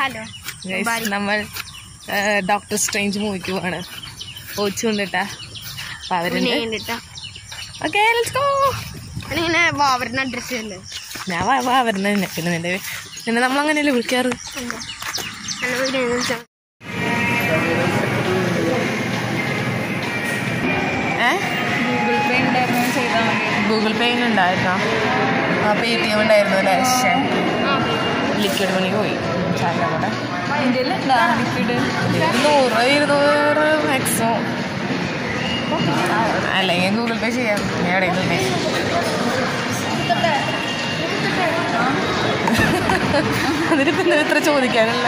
Hello Guys, നമ്മൾ Doctor Strange മൂവിക്ക് പോവാണ് ഓച്ചുകൊണ്ടിട്ടാ അപ്പൊ അവരുണ്ട് വേണ്ടിട്ടാ ഓക്കെ ലെറ്റ്സ് ഗോ ഇങ്ങനെ വാവറിന് അഡ്രസ് അല്ലേ ഞാൻ വാ വാ വരുന്നത് തന്നെ പിന്നെ നിന്റെ പിന്നെ നമ്മൾ അങ്ങനെയല്ലേ വിളിക്കാറ് ഏ ഗൂഗിൾ പേ ഉണ്ടായിരുന്നു ചെയ്താൽ മതി ഗൂഗിൾ പേ ഉണ്ടായിരുന്നോ ആ പേ ടി എം ഉണ്ടായിരുന്നു അല്ലേ ശ്ശെ. ലിക്വിഡ് മണി പോയി ചായ കൂടെ അതിൻ്റെ ഉണ്ടാ ലിക്വിഡ് നൂറ് ഇരുന്നൂറ് മാക്സിമം അല്ലെങ്കിൽ ഗൂഗിൾ പേ ചെയ്യാം ഞാൻ എവിടെയെങ്കിലും അതിനിപ്പോ എന്താ ഇത്ര ചോദിക്കാനുള്ള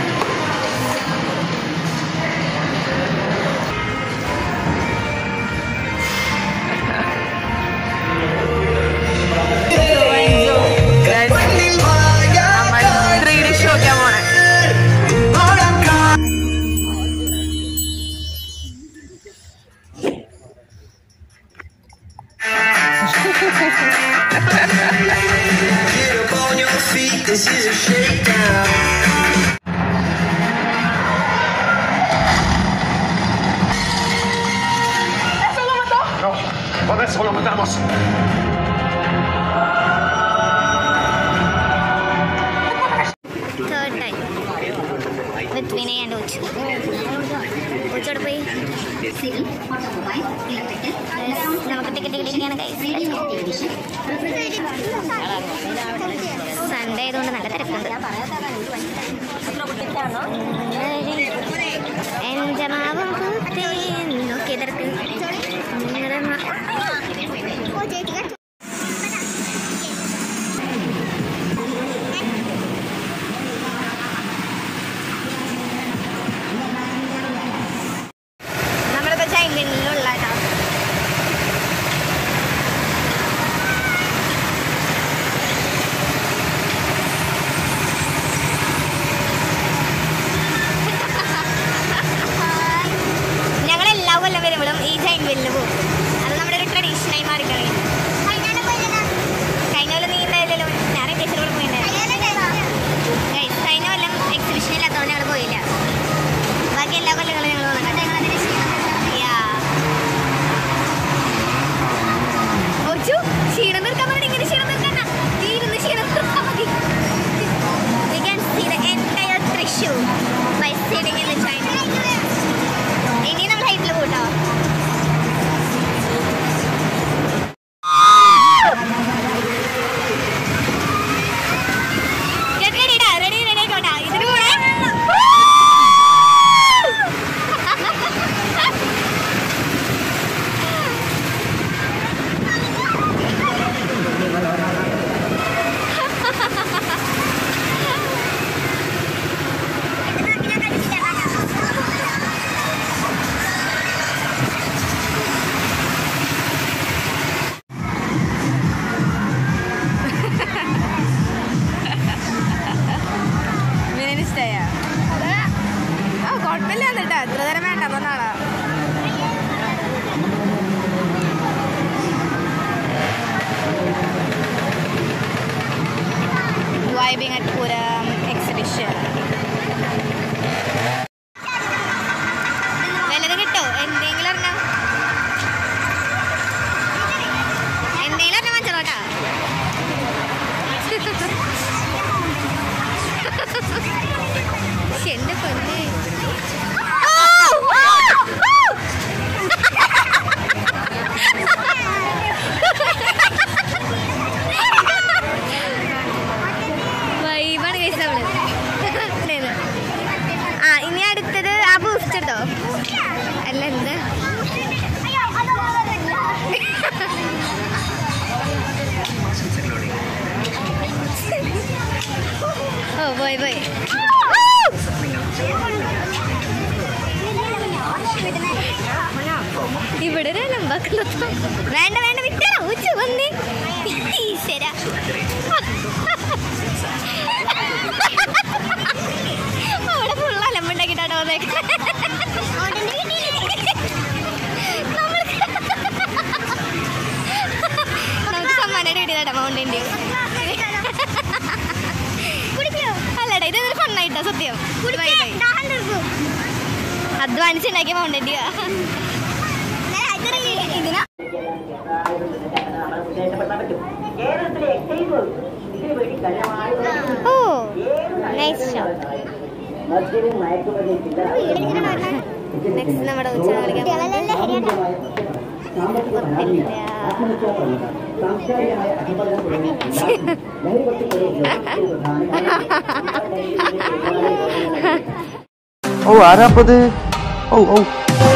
ത്രീ ഡി ഷോക്കാൻ പോണേ Get up on your feet, this is a shakedown. No, adesso lo mandamos. Third time with Vinay and ഉച്ചു ഉച്ചോടെ പോയി നമുക്ക് ടിക്കറ്റ് കിട്ടിയിരിക്കുകയാണ് സൺഡേ ആയതുകൊണ്ട് നല്ല തിരക്കുണ്ട് എഞ്ചമാവും പൂത്തേ നോക്കി തിരക്ക് നമ്മളിപ്പോ ചൈനയിലുള്ള ഞങ്ങൾ എല്ലാ കൊല്ലം വരുമ്പോഴും ഈ ചൈൻ വെല്ലിന് പോകും അത് നമ്മുടെ ഒരു ട്രഡീഷനായി മാറിക്കഴിഞ്ഞു കഴിഞ്ഞ കൊല്ലം നീ ഉണ്ടായില്ലല്ലോ ഞാൻ ടീച്ചർ കൂടെ പോയിട്ടുണ്ടായിരുന്നു Guys, കഴിഞ്ഞ കൊല്ലം എക്സിബിഷൻ ഇല്ലാത്തതുകൊണ്ട് ഞങ്ങൾ പോയില്ല ബാക്കി എല്ലാ കൊല്ലങ്ങളും ഞങ്ങൾ വന്നിട്ടുണ്ട് Yeah. ഒച്ചു, ക്ഷീണം തീർക്കാൻ വേണ്ടി ഇങ്ങനെ ക്ഷീണം തീർക്കണ്ട. നീ ഇരുന്ന് ക്ഷീണം തീർത്താ മതി. We can see the entire Thrissur by sitting in the China. ഇനി നമ്മൾ ഹൈറ്റിൽ പോട്ടോ Get ready ടാ, ready, ready ആയിക്കോട്ടാ. ഇതിന് കൂടെ വിനയന് ഇഷ്ടമായോ ആ കുഴപ്പമില്ല എന്നിട്ടാ എത്ര നേരം വേണ്ട പറഞ്ഞാളാ vibing at Puram exhibition. വല്ലതും കിട്ടോ എന്തെങ്കിലും ഒരെണ്ണം എന്തെങ്കിലും ഒരെണ്ണം വാങ്ങിച്ചോട്ടാ എന്റെ പൊന്നെ വൈബാണ് കഴിച്ചത് അവള് ആ ഇനി അടുത്തത് ആ ബൂസ്റ്റ് കേട്ടോ അല്ല എന്ത് ഓ പോയി പോയി ഇവിടെ ഒരു അലമ്പാക്കുന്നത് വേണ്ട വേണ്ട വിട്ടടാ ഉച്ച വന്നേ ഈശ്വര അവിടെ ഫുൾ അലമ്പുണ്ടാക്കിട്ടാണോ നമുക്ക് സമ്മാനമായിട്ട് കിട്ടിയതാട്ടോ മൗണ്ടൻ ഡ്യൂ അല്ലടാ ഇതൊരു ഫണ്ണ നന്നായിട്ടോ സത്യം ബൈ ബൈ അധ്വാനിച്ചുണ്ടാക്കിയ മൗണ്ടന്റിയ ഇതിനാ ഓ നൈസ് ഷോട്ട് നെക്സ്റ്റ് നമ്മുടെ ഉച്ച ഓ ആരാപ്പത് ഓ ഓ